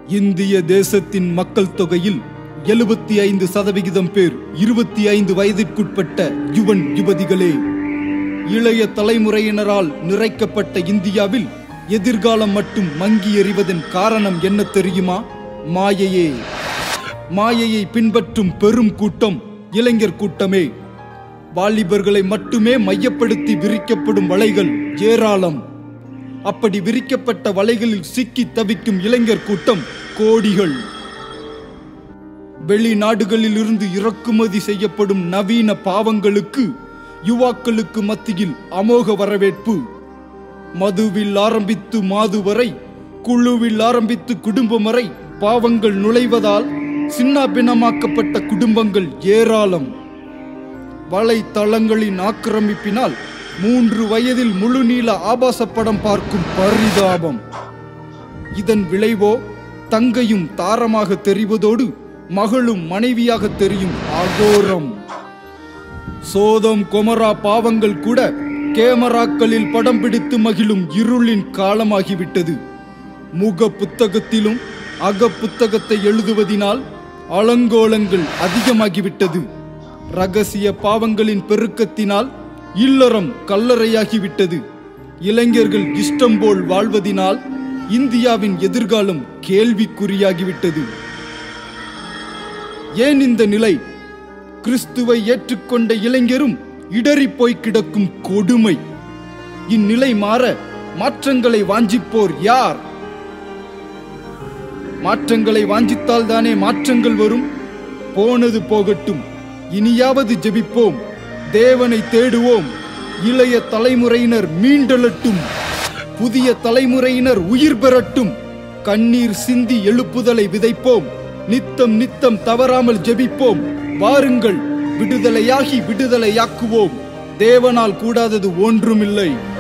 இந்திய தேசத்தின் மக்கள் தொகையில் எழுபத்தி ஐந்து சதவிகிதம் பேர் இருபத்தி ஐந்து வயதிற்குட்பட்ட யுவன் யுவதிகளே இளைய தலைமுறையினரால் நிறைக்கப்பட்ட இந்தியாவில் எதிர்காலம் மட்டும் மங்கி எறிவதன் காரணம் என்ன தெரியுமா மாயையே மாயையை பின்பற்றும் பெரும் கூட்டம் இளைஞர் கூட்டமே வாலிபர்களை மட்டுமே மையப்படுத்தி விரிக்கப்படும் வலைகள் ஏராளம் அப்படி விரிக்கப்பட்ட வலைகளில் சிக்கி தவிக்கும் இளைஞர் கூட்டம் கோடிகள் வெளிநாடுகளில் இருந்து இறக்குமதி செய்யப்படும் நவீன பாவங்களுக்கு யுவாக்களுக்கு மத்தியில் அமோக வரவேற்பு மதுவில் ஆரம்பித்து மாது வரை குழுவில் ஆரம்பித்து குடும்பம் வரை பாவங்கள் நுழைவதால் சின்னாபின்னமாக்கப்பட்ட குடும்பங்கள் ஏராளம் வலைத்தளங்களின் ஆக்கிரமிப்பினால் மூன்று வயதில் முழுநீள ஆபாச படம் பார்க்கும் பரிதாபம் இதன் விளைவோ தங்கையும் தாரமாக தெரிவதோடு மகளும் மனைவியாக தெரியும் அகோரம் சோதம் கொமரா பாவங்கள் கூட கேமராக்களில் படம் பிடித்து மகிழும் இருளின் காலமாகிவிட்டது முக புத்தகத்திலும் அக புத்தகத்தை எழுதுவதினால் அலங்கோலங்கள் அதிகமாகிவிட்டது ரகசிய பாவங்களின் பெருக்கத்தினால் இல்லறம் கல்லறையாகிவிட்டது இளைஞர்கள் இஷ்டம் போல் வாழ்வதினால் இந்தியாவின் எதிர்காலம் கேள்விக்குறியாகிவிட்டது ஏன் இந்த நிலை கிறிஸ்துவை ஏற்றுக்கொண்ட இளைஞரும் இடறிப் போய் கிடக்கும் கொடுமை இந்நிலை மாற மாற்றங்களை வாஞ்சிப்போர் யார் மாற்றங்களை வாஞ்சித்தால் தானே மாற்றங்கள் வரும் போனது போகட்டும் இனியாவது ஜெபிப்போம் தேவனை தேடுவோம் இளைய தலைமுறையினர் மீண்டெழட்டும் புதிய தலைமுறையினர் உயிர் பெறட்டும் கண்ணீர் சிந்தி எழுப்புதலை விதைப்போம் நித்தம் நித்தம் தவறாமல் ஜெபிப்போம் வாருங்கள் விடுதலையாகி விடுதலையாக்குவோம் தேவனால் கூடாதது ஒன்றுமில்லை